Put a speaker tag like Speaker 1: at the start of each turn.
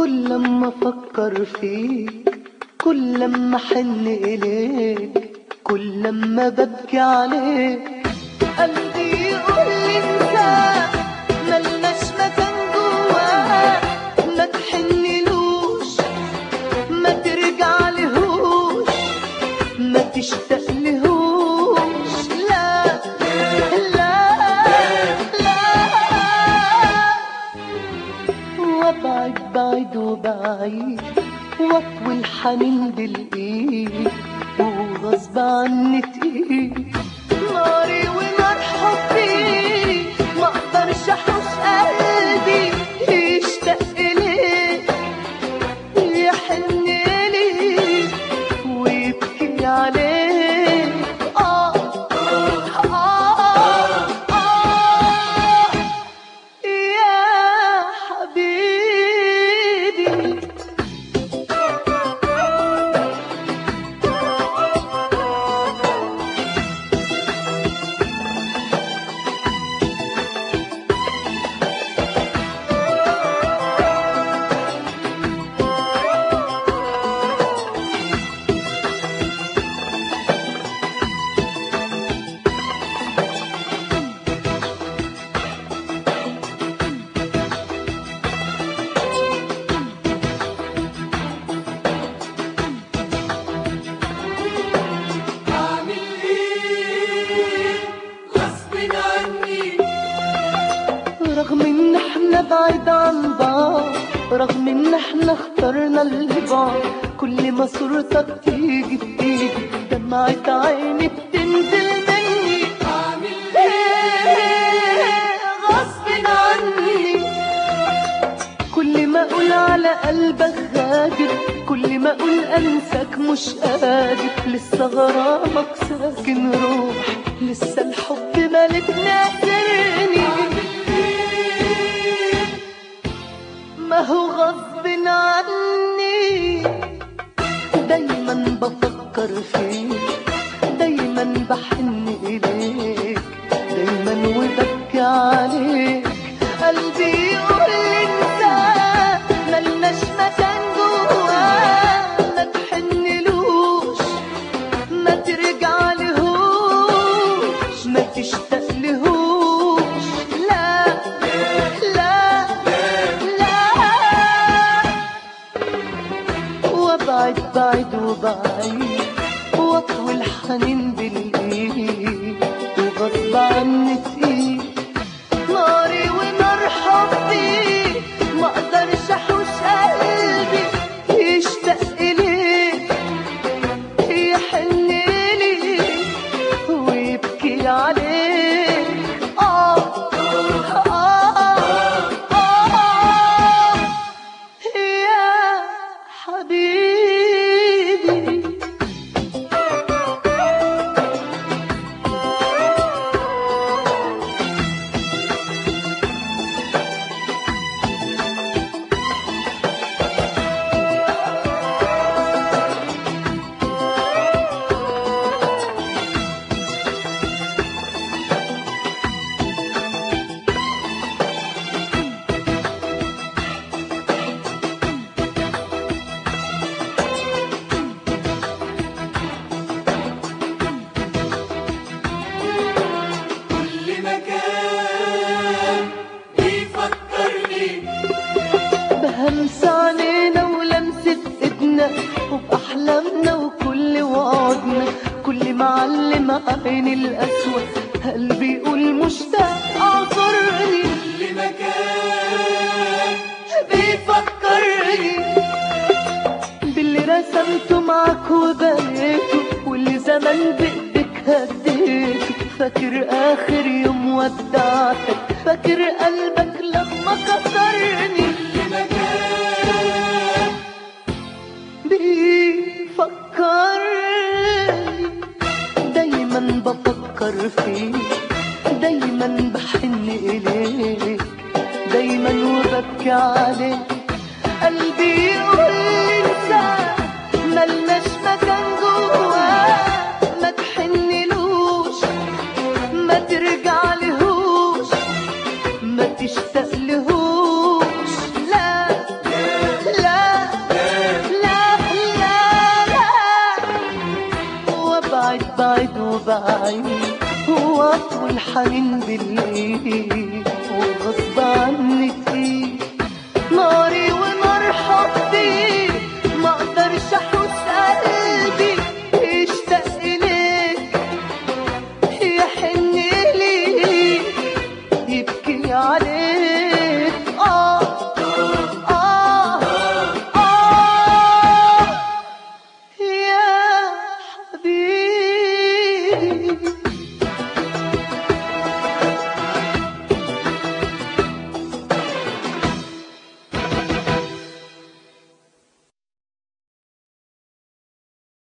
Speaker 1: كل لما افكر فيك كل لما احن اليك كل لما ببكي عليك قلبي يقول لي انت ملناش مكان جواه ما تحنلوش ما ترجع لهوش ما تشتاق لهوش لا لا لا وابعد بعيد وبعيد واطوي الحنين بالايد وغصب عني تقيل ناري ونار حبي ما اقدرش احوش قلبي يشتاق ليك يحن ليك ويبكي عليك آه آه آه يا حبيبي
Speaker 2: أعمل إيه غصب عني
Speaker 1: رغم ان احنا بعيد عن بعض رغم ان احنا اخترنا البعد كل ما صورتك تيجي بتيجي دمعة عيني بتنزل مني
Speaker 2: أعمل
Speaker 1: إيه غصب عني كل ما اقول على قلبك غادر كل ما اقول انساك مش قادر لسه غرامك ساكن روح لسه الحب مالك ناكرني ما هو غصب عني دايما بفكر فيك دايما بحن إليك دايما وببكي عليك قلبي يقول لي انت ملناش مكان جواه ما تحنلوش ما ترجع لهوش ما تشتاق لهوش لا لا لا وابعد بعيد وبعيد واطوي الحنين بالايد وغصب عني تقيل ناري ونار حبي ما اقدرش احوش قلبي يشتاق ليك يحن ليك ويبكي عليك آه آه آه يا حبيبي
Speaker 2: كل مكان بيفكرني
Speaker 1: بهمس علينا ولمسة ايدنا وبأحلامنا وكل وعدنا كل معلم عين الأسود قلبي يقول مشتاق اعذرني
Speaker 2: كل مكان
Speaker 1: بيفكرني باللي رسمته معاك وبنيته واللي زمان بإيدك هديته فاكر آخر يوم ودعتك فاكر قلبك لما كسرني
Speaker 2: كل مكان
Speaker 1: بيفكرني دايما بفكر فيك دايما بحن إليك دايما وببكي عليك قلبي يقول لي انت ملناش مكان جواه ما تحنلوش ما ترجع لهوش ما تشتاق لهوش لا الحنين بالليل وغصب عني